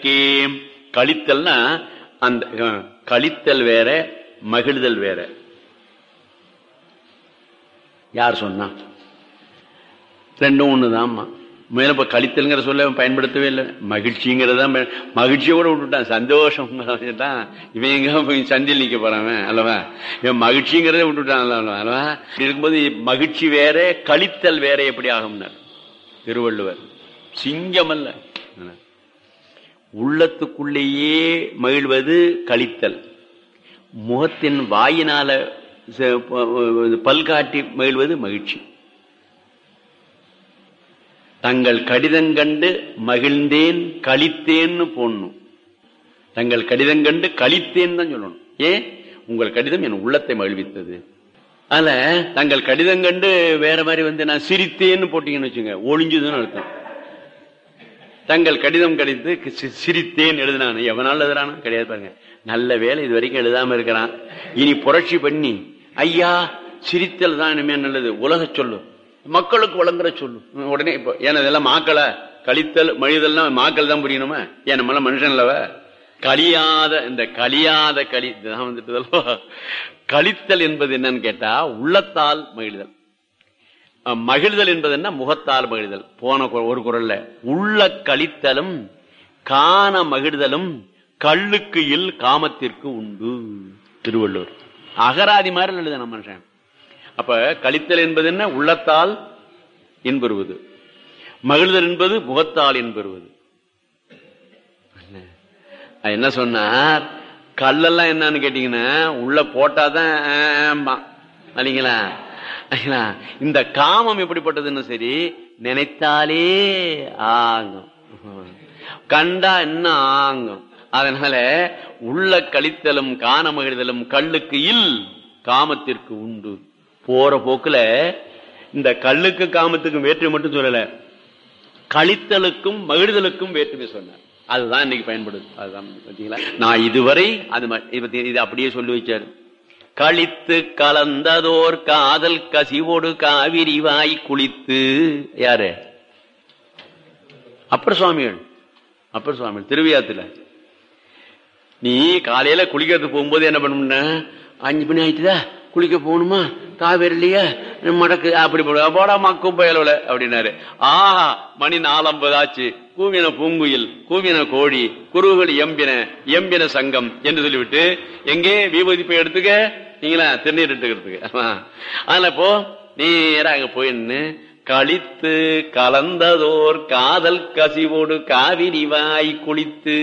எனக்கு கழித்தல்னா அந்த அஹ், கழித்தல் வேற மகிழ்தல் வேற யார் சொன்னா ரெண்டும் ஒண்ணுதான்மா மேல இப்ப கழித்தல்ங்கிற சொல்ல அவன் பயன்படுத்தவே இல்லை மகிழ்ச்சிங்கிறதா பயன்- மகிழ்ச்சியோட விட்டுட்டான் சந்தோஷம் தான் இவன் எங்க போய் சந்தில் நிக்க போறான் அல்லவா இவன் மகிழ்ச்சிங்கிறத விட்டுட்டான் அல்லவா அல்லவா இப்படி இருக்கும்போது மகிழ்ச்சி வேற கழித்தல் வேற எப்படி ஆகும்னார் திருவள்ளுவர் சிங்கம் அல்ல உள்ளத்துக்குள்ளேயே மகிழ்வது கழித்தல் முகத்தின் வாயினால ச- ப- பல்காட்டி மகிழ்வது மகிழ்ச்சி தங்கள் கடிதம் கண்டு மகிழ்ந்தேன் கழித்தேன்னு போடணும் தங்கள் கடிதம் கண்டு கழித்தேன் தான் சொல்லணும் ஏன் உங்கள் கடிதம் என் உள்ளத்தை மகிழ்வித்தது அதுல தங்கள் கடிதம் கண்டு வேற மாதிரி வந்து நான் சிரித்தேன்னு போட்டீங்கன்னு வச்சுங்க ஒளிஞ்சுதுன்னு அர்த்தம் தங்கள் கடிதம் கடித்து சி- சிரித்தேன் எழுதினான் எவனால எழுதுறானோ கிடையாது பாருங்க நல்ல வேலை இது வரைக்கும் எழுதாம இருக்கிறான் இனி புரட்சி பண்ணி ஐயா சிரித்தல் தான் இனிமே நல்லது உலக சொல்லு மக்களுக்கு வழங்குற சொல்லு ம், உடனே இப்போ ஏன்னா இதெல்லாம் மாக்கள கழித்தல் மழிதல்லாம் மாக்கள் தான் புரியணுமா ஏன் நம்மளாம் மனுஷன் இல்லவ கலியாத இந்த கலியாத களி இதுதான் வந்துட்டு கழித்தல் என்பது என்னன்னு கேட்டா உள்ளத்தால் மகிழ்தல் அஹ் மகிழ்தல் என்பது என்ன முகத்தால் மகிழ்தல் போன கு- ஒரு குரல்ல உள்ள கழித்தலும் காண மகிழ்தலும் கல்லுக்கு இல் காமத்திற்கு உண்டு திருவள்ளுவர் அகராதி மாதிரி எழுத மனுஷன் அப்ப கழித்தல் என்பது என்ன உள்ளத்தால் இன்பெறுவது மகிழ்தல் என்பது முகத்தால் இன்பெறுவது அது என்ன சொன்னார் கல்லெல்லாம் என்னன்னு கேட்டீங்கன்னா உள்ள போட்டாதான் ஆமா. இல்லைங்களா இல்லைங்களா? இந்த காமம் எப்படிப்பட்டதுன்னு சரி நினைத்தாலே ஆகும் கண்டா என்ன ஆகும் அதனால உள்ள கழித்தலும் காண மகிழ்தலும் கல்லுக்கு இல் காமத்திற்கு உண்டு போற போக்குல இந்த கல்லுக்கு காமத்துக்கும் வேற்றுமை மட்டும் சொல்லல கழித்தலுக்கும் மகிழ்தலுக்கும் வேற்றுமை சொன்னார் அதுதான் இன்னைக்கு பயன்படுது அதுதான் பாத்தீங்களா நான் இதுவரை அது ம- இது பத்தி- இது அப்படியே சொல்லி வச்சாரு கழித்து கலந்ததோர் காதல் கசிவோடு காவிரி வாய் குளித்து யாரு அப்பர் சுவாமிகள் அப்பர் சுவாமிகள் திருவியாத்துல நீ காலையில குளிக்கிறதுக்கு போகும்போது என்ன பண்ணணும்னா அஞ்சு மணி ஆயிட்டுதா குளிக்க போகணுமா காவேரிலையா மடக்கு அப்படி போட போடா மக்கும் பயலவுல அப்படின்னாரு ஆஹா மணி நாலம்பது ஆச்சு கூவின பூங்குயில் கூவின கோழி குருவுகள் எம்பின எம்பின சங்கம் என்று சொல்லிவிட்டு எங்கே விபூதி போய் எடுத்துக்க நீங்களா திருநீர் எடுத்துக்கிறதுக்கு ஆமா. அதனால இப்போ நேரா அங்க போயின்னு கழித்து கலந்ததோர் காதல் கசிவோடு காவிரி வாய் குளித்து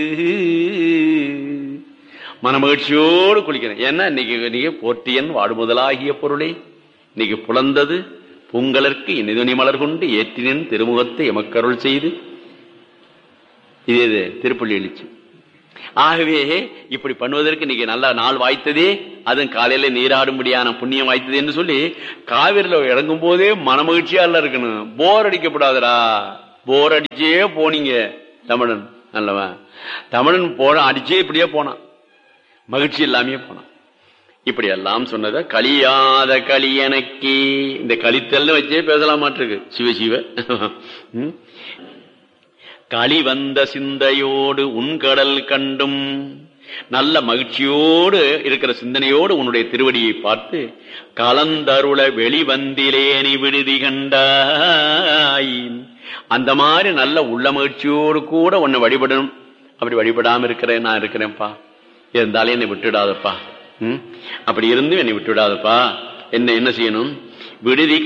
மனமகிழ்ச்சியோடு குளிக்கிறேன் ஏன்னா இன்னைக்கு இன்னைக்கு போற்றியன் வாடுமுதலாகிய பொருளே இன்னைக்கு புலந்தது பூங்கலர்க்கு இனிதுணி மலர் கொண்டு ஏற்றினின் திருமுகத்தை எமக்கருள் செய்து இது இது திருப்பள்ளி எழுச்சி ஆகவே இப்படி பண்ணுவதற்கு இன்னைக்கு நல்ல நாள் வாய்த்ததே அதுவும் காலையில நீராடும்படியான புண்ணியம் வாய்த்தது என்று சொல்லி காவிரில இறங்கும் போதே மனமகிழ்ச்சியா எல்லாம் இருக்கணும் போர் அடிக்கப்படாதடா போர் அடிச்சே போனீங்க தமிழன் அல்லவா தமிழன் போன அடிச்சே இப்படியே போனான் மகிழ்ச்சி இல்லாமே போனான் இப்படி எல்லாம் சொன்னத கலியாத களி எனக்கு இந்த கலித்தல்னு வச்சே பேசலாமாட்டிருக்கு சிவ சிவ ம். களி வந்த சிந்தையோடு உன் கடல் கண்டும் நல்ல மகிழ்ச்சியோடு இருக்கிற சிந்தனையோடு உன்னுடைய திருவடியை பார்த்து கலந்தருள வெளிவந்திலேனி விடுதி கண்டாய் அந்த மாதிரி நல்ல உள்ள மகிழ்ச்சியோடு கூட உன்னை வழிபடணும் அப்படி வழிபடாம இருக்கிறேன் நான் இருக்கிறேன்ப்பா இருந்தாலும் என்னை விட்டுடாதப்பா ம்? அப்படி இருந்தும் என்னை விட்டுடாதப்பா என்ன என்ன செய்யணும் விடுதி